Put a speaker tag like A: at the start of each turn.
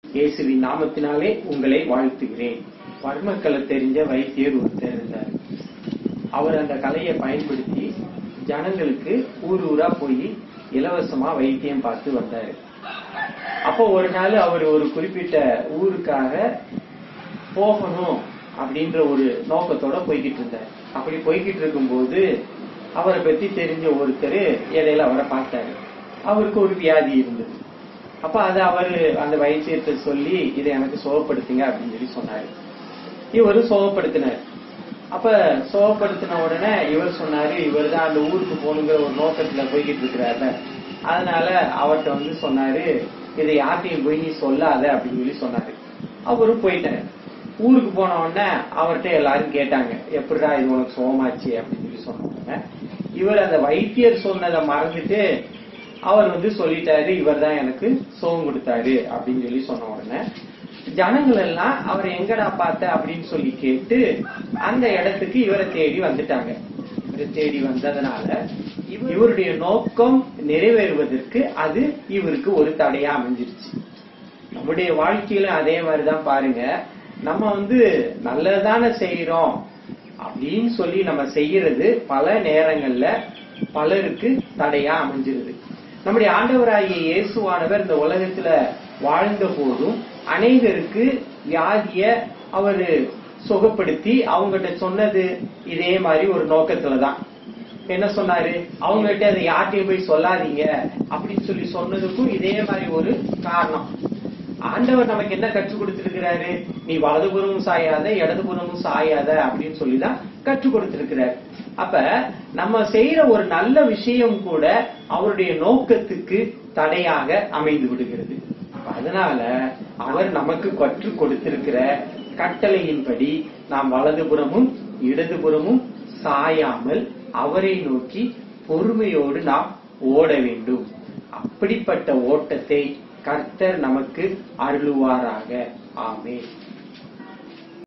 A: இயேசுவின் நாமத்தினாலே உங்களை வாழ்த்துகிறேன் பர்மக்கலை தெரிஞ்ச வைத்தியர் ஒருத்தர் இருந்தார் அவர் அந்த கலையை பயன்படுத்தி ஜனங்களுக்கு ஊர் ஊரா போய் இலவசமா வைத்தியம் பார்த்து வந்தாரு அப்போ ஒரு நாள் அவர் ஒரு குறிப்பிட்ட ஊருக்காக போகணும் அப்படின்ற ஒரு நோக்கத்தோட போய்கிட்டு இருந்தார் அப்படி போய்கிட்டு இருக்கும்போது அவரை பத்தி தெரிஞ்ச ஒருத்தர் இடையில அவரை பார்த்தாரு அவருக்கு ஒரு வியாதி இருந்தது அப்ப அதை அவரு அந்த வைத்தியத்தை சொல்லி இதை எனக்கு சுகப்படுத்துங்க அப்படின்னு சொல்லி சொன்னாரு இவரு சுகப்படுத்தினார் அப்ப சுகப்படுத்தின உடனே இவர் சொன்னாரு இவர் தான் அந்த ஊருக்கு போகணுங்கிற ஒரு நோக்கத்துல போய்கிட்டு இருக்கிறாரு அதனால அவர்கிட்ட வந்து சொன்னாரு இதை யார்ட்டையும் போய் நீ சொல்லாத அப்படின்னு சொல்லி சொன்னாரு அவரும் போயிட்டாரு ஊருக்கு போன உடனே அவர்கிட்ட எல்லாரும் கேட்டாங்க எப்படிடா இது உனக்கு சுகமாச்சு அப்படின்னு சொல்லி சொன்ன உடனே இவர் அந்த வைத்தியர் சொன்னதை மறந்துட்டு அவர் வந்து சொல்லிட்டாரு இவர் தான் எனக்கு சுகம் கொடுத்தாரு அப்படின்னு சொல்லி சொன்ன உடனே ஜனங்கள் எல்லாம் அவர் எங்கடா பார்த்த அப்படின்னு சொல்லி கேட்டு அந்த இடத்துக்கு இவரை தேடி வந்துட்டாங்க இவரை தேடி வந்ததுனால இவ- இவருடைய நோக்கம் நிறைவேறுவதற்கு அது இவருக்கு ஒரு தடையா அமைஞ்சிருச்சு நம்முடைய வாழ்க்கையில அதே மாதிரிதான் பாருங்க நம்ம வந்து நல்லதானே செய்யறோம் அப்படின்னு சொல்லி நம்ம செய்யறது பல நேரங்கள்ல பலருக்கு தடையா அமைஞ்சிருது நம்முடைய ஆண்டவராகிய இயேசுவானவர் இந்த உலகத்துல வாழ்ந்த போதும் அநேகருக்கு வியாதிய அவரு சுகப்படுத்தி அவங்ககிட்ட சொன்னது இதே மாதிரி ஒரு நோக்கத்துலதான் என்ன சொன்னாரு அவங்ககிட்ட அதை யார்ட்டையும் போய் சொல்லாதீங்க அப்படின்னு சொல்லி சொன்னதுக்கும் இதே மாதிரி ஒரு காரணம் ஆண்டவர் நமக்கு என்ன கற்றுக் கொடுத்திருக்கிறாரு நீ வலதுபுறமும் சாயாத இடதுபுறமும் சாயாத அப்படின்னு சொல்லிதான் கற்றுக் கொடுத்திருக்கிறார் அப்ப நம்ம செய்யற ஒரு நல்ல விஷயம் கூட அவருடைய நோக்கத்துக்கு தடையாக அமைந்து விடுகிறது அப்ப அதனால அவர் நமக்கு கற்றுக் கொடுத்திருக்கிற கட்டளையின்படி நாம் வலதுபுறமும் இடதுபுறமும் சாயாமல் அவரை நோக்கி பொறுமையோடு நாம் ஓட வேண்டும் அப்படிப்பட்ட ஓட்டத்தை கர்த்தர் நமக்கு அருளுவாராக ஆமென்